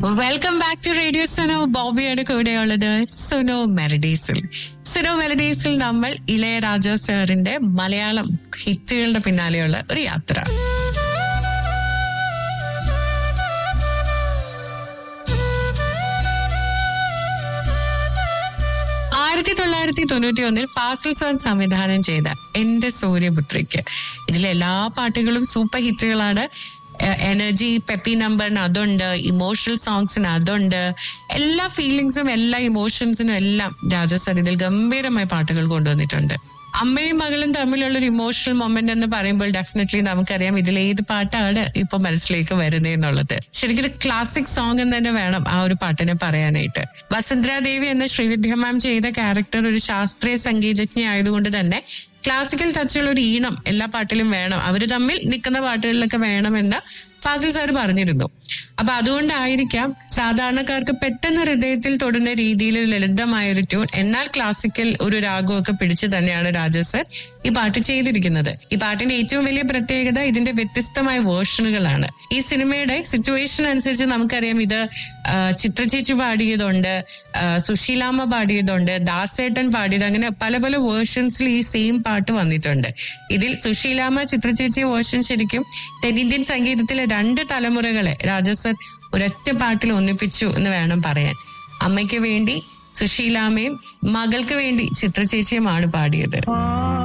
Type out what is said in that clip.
welcome back to radio Suno ബോബിയുടെ കൂടെയുള്ളത് സുനോ മെലഡീസിൽ സുനോ മെലഡീസിൽ നമ്മൾ ഇളയരാജ സാറിന്റെ മലയാളം ഹിറ്റുകളുടെ പിന്നാലെയുള്ള ഒരു യാത്ര ആയിരത്തി തൊള്ളായിരത്തി തൊണ്ണൂറ്റി ഒന്നിൽ ഫാസിൽ സാർ സംവിധാനം ചെയ്ത എന്റെ സൂര്യപുത്രിക്ക് ഇതിലെ എല്ലാ പാട്ടുകളും സൂപ്പർ ഹിറ്റുകളാണ് എനർജി പെപ്പി നമ്പറിന് അതുണ്ട് ഇമോഷണൽ സോങ്സിന് അതുണ്ട് എല്ലാ ഫീലിങ്സും എല്ലാ ഇമോഷൻസിനും എല്ലാം രാജ സർ ഇതിൽ ഗംഭീരമായ പാട്ടുകൾ കൊണ്ടുവന്നിട്ടുണ്ട് അമ്മയും മകളും തമ്മിലുള്ള ഒരു ഇമോഷണൽ മൊമെന്റ് എന്ന് പറയുമ്പോൾ ഡെഫിനറ്റ്ലി നമുക്കറിയാം ഇതിൽ ഏത് പാട്ടാണ് ഇപ്പൊ മനസ്സിലേക്ക് വരുന്നത് എന്നുള്ളത് ശരിക്കും ഒരു ക്ലാസിക് സോങ് എന്ന് തന്നെ വേണം ആ ഒരു പാട്ടിനെ പറയാനായിട്ട് വസുന്ധരാദേവി എന്ന ശ്രീവിദ്യ മാം ചെയ്ത ക്യാരക്ടർ ഒരു ശാസ്ത്രീയ സംഗീതജ്ഞ ആയതുകൊണ്ട് തന്നെ ക്ലാസിക്കൽ ടച്ചുള്ള ഒരു ഈണം എല്ലാ പാട്ടിലും വേണം അവർ തമ്മിൽ നിൽക്കുന്ന പാട്ടുകളിലൊക്കെ വേണമെന്ന് ഫാസിൽ സാർ പറഞ്ഞിരുന്നു അപ്പൊ അതുകൊണ്ടായിരിക്കാം സാധാരണക്കാർക്ക് പെട്ടെന്ന് ഹൃദയത്തിൽ തൊടുന്ന രീതിയിൽ ലളിതമായ ഒരു ട്യൂൺ എന്നാൽ ക്ലാസിക്കൽ ഒരു രാഗമൊക്കെ പിടിച്ചു തന്നെയാണ് രാജ സർ ഈ പാട്ട് ചെയ്തിരിക്കുന്നത് ഈ പാട്ടിന്റെ ഏറ്റവും വലിയ പ്രത്യേകത ഇതിന്റെ വ്യത്യസ്തമായ വേർഷനുകളാണ് ഈ സിനിമയുടെ സിറ്റുവേഷൻ അനുസരിച്ച് നമുക്കറിയാം ഇത് ആ, ചിത്ര ചേച്ചി പാടിയതുണ്ട് ആ, സുശീലാമ്മ പാടിയതുണ്ട് ദാസേട്ടൻ പാടിയത് അങ്ങനെ പല പല വേർഷൻസിൽ ഈ സെയിം പാട്ട് വന്നിട്ടുണ്ട് ഇതിൽ സുശീലാമ്മ ചിത്ര ചേച്ചി വേർഷൻ ശരിക്കും തെന്നിന്ത്യൻ സംഗീതത്തിലെ രണ്ട് തലമുറകളെ രാജസർ ഒരൊറ്റ പാട്ടിൽ ഒന്നിപ്പിച്ചു എന്ന് വേണം പറയാൻ അമ്മയ്ക്ക് വേണ്ടി സുശീലാമ്മയും മകൾക്ക് വേണ്ടി ചിത്ര ചേച്ചിയുമാണ് പാടിയത് ആ